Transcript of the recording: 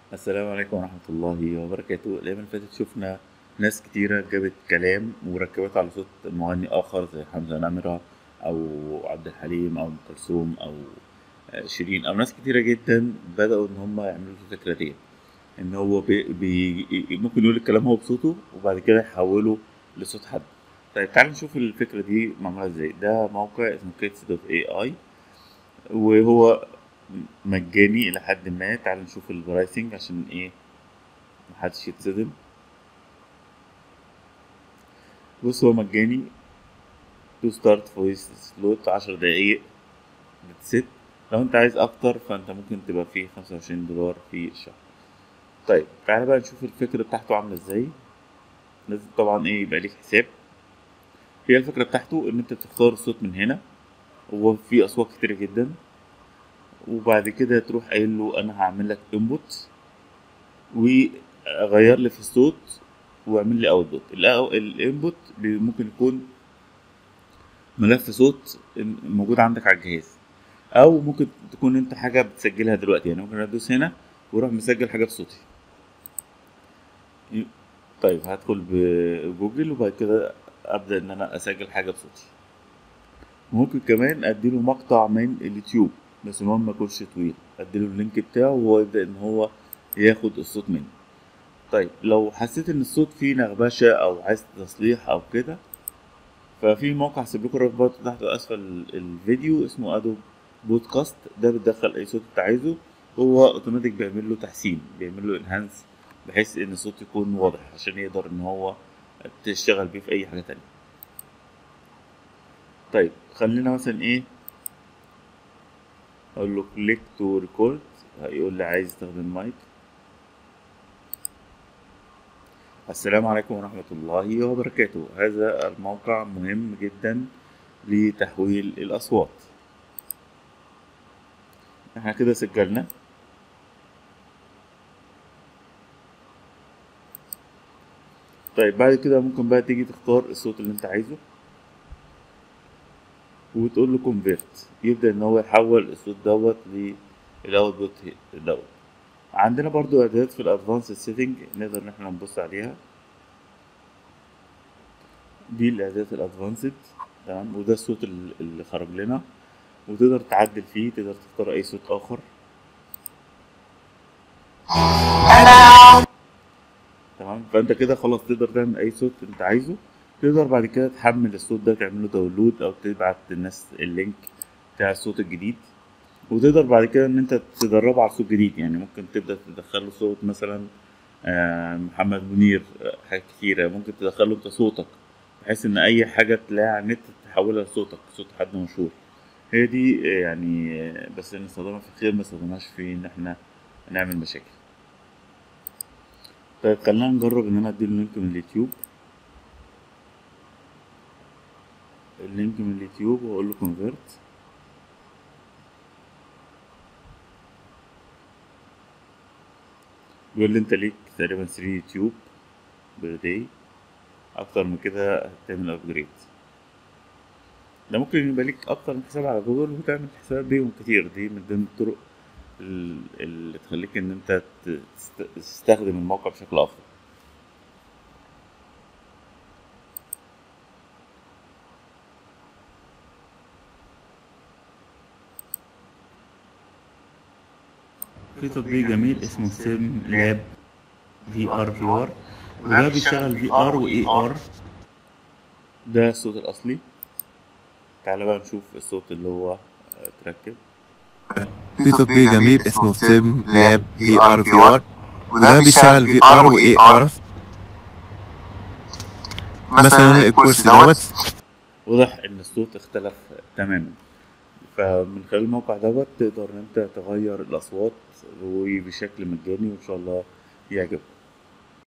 السلام عليكم ورحمة الله وبركاته الأيام اللي فاتت شفنا ناس كتيرة جابت كلام وركبته على صوت مغني آخر زي حمزة نمرة أو عبد الحليم أو أم كلثوم أو شيرين أو ناس كتيرة جدا بدأوا إن هم يعملوا الفكرة دي إن هو بي بي ممكن يقول الكلام هو بصوته وبعد كده يحوله لصوت حد طيب تعالوا نشوف الفكرة دي معمولة ازاي ده موقع اسمه كيتس دوت اي اي وهو مجاني إلى حد ما تعال نشوف البرايسنج عشان ايه محدش يتصدم بص هو مجاني تو ستارت فويس سلوت عشر دقايق بتست لو انت عايز اكتر فانت ممكن تبقى فيه خمسة وعشرين دولار في الشهر طيب تعالى بقى نشوف الفكرة بتاعته عاملة ازاي لازم طبعا ايه يبقى ليك حساب هي الفكرة بتاعته ان انت بتختار الصوت من هنا هو في اصوات كتيرة جدا وبعد كده تروح قايل له انا هعمل لك انبوت وغير لي في الصوت واعمل لي اوتبوت الانبوت ممكن يكون ملف صوت موجود عندك على الجهاز او ممكن تكون انت حاجه بتسجلها دلوقتي يعني ممكن ادوس هنا واروح مسجل حاجه بصوتي طيب هدخل بجوجل وبعد كده ابدا ان انا اسجل حاجه بصوتي ممكن كمان اديله مقطع من اليوتيوب بس المهم ما يكونش طويل اديله اللينك بتاعه وهو يبدا ان هو ياخد الصوت مني طيب لو حسيت ان الصوت فيه نغبشه او عايز تصليح او كده ففي موقع هسيب لكم الرابط برضه تحت اسفل الفيديو اسمه ادوب بودكاست ده بتدخل اي صوت انت عايزه هو اوتوماتيك بيعمل له تحسين بيعمل له انهانس بحيث ان الصوت يكون واضح عشان يقدر ان هو تشتغل بيه في اي حاجه تانية طيب خلينا مثلا ايه اقول له كليك تو ريكورد هيقول لي عايز استخدم مايك السلام عليكم ورحمة الله وبركاته هذا الموقع مهم جدا لتحويل الأصوات احنا كده سجلنا طيب بعد كده ممكن بقى تيجي تختار الصوت اللي انت عايزه وتقول له كونفيرت يبدأ ان هو يحول الصوت دوت للاوتبوت دوت عندنا برضو اعدادات في الادفانس سيتنج نقدر ان احنا نبص عليها دي الاعدادات الادفانسد تمام وده الصوت اللي خرج لنا وتقدر تعدل فيه تقدر تختار اي صوت اخر تمام فانت كده خلاص تقدر تعمل اي صوت انت عايزه تقدر بعد كده تحمل الصوت ده تعمله داونلود او تبعت للناس اللينك بتاع الصوت الجديد وتقدر بعد كده ان انت تدربه على صوت جديد يعني ممكن تبدا تدخله صوت مثلا محمد منير حاجات كتيره ممكن تدخله انت صوتك بحيث ان اي حاجه تلاقيها على النت تحولها لصوتك صوت حد مشهور هي دي يعني بس نستخدمها في الخير ما نستخدمهاش في ان احنا نعمل مشاكل طيب خلينا نجرب ان انا اديله لينك من اليوتيوب اللينك من اليوتيوب واقول له كونفيرت بيقول لي انت ليك تقريبا 3 يوتيوب بير داي اكتر من كده هتعمل ابجريد ده ممكن يبقى ليك اكتر من حساب على جوجل وتعمل حسابات بيهم كتير دي من ضمن الطرق اللي تخليك ان انت تستخدم الموقع بشكل افضل في تطبيق جميل اسمه سيم لاب في ار في ار وده بيشتغل في ار واي ار ده الصوت الاصلي تعالى بقى نشوف الصوت اللي هو اتركب في تطبيق جميل اسمه سيم لاب في ار في ار وده بيشتغل في ار واي ار مثلا الكرسي دوت واضح ان الصوت اختلف تماما فمن خلال الموقع دوت تقدر ان انت تغير الاصوات وبشكل مجاني وان شاء الله يعجبك